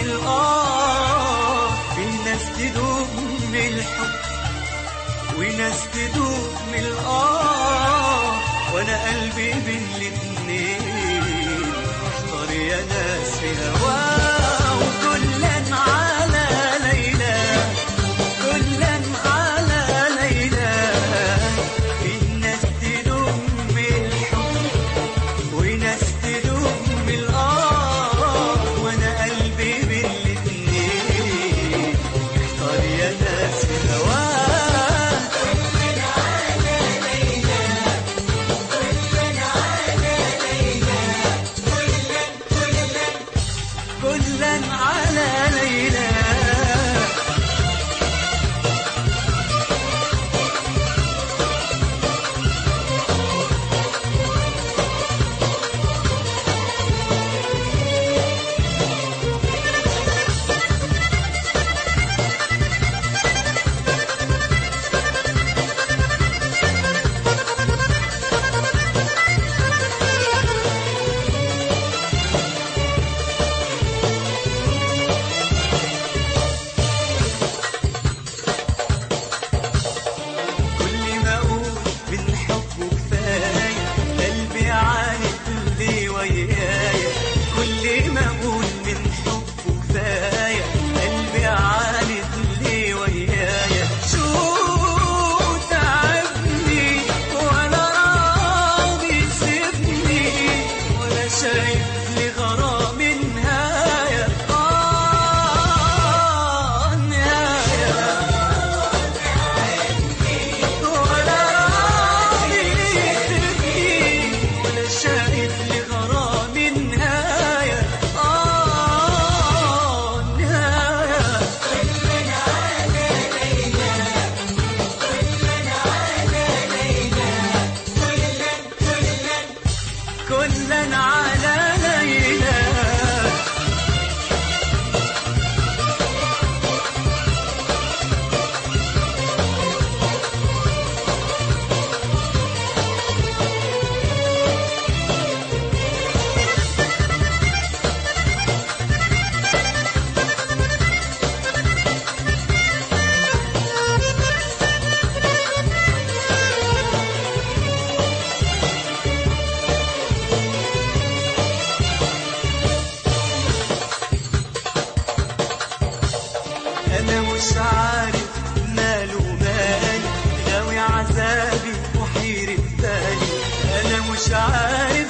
من الآه في ناس تدوب من الحب وناس تدوب من الآه وأنا قلبي بين الاتنين اختار يا ناس في هواه وكلا على ليلى كلا على ليلى في ناس تدوب من الحب وناس تدوب من الآه وأنا قلبي بين الاتنين اختار يا ناس في هواه كلا على ليلى كل ما اقول من حبه كفايه قلبي عانت ليه ويايا كل ما اقول من حبه كفايه قلبي عانت ليه ويايا شو تعبني ولا راضي يسيبني ولا شايف لي غرام نهايه اه نهايه ولا راضي يسيبني ولا شايف لغرام نهاية آه نهاية كلا على ليلى أنا مش عارف ماله مالي غاوي عذابي وحيرة بالي أنا مش عارف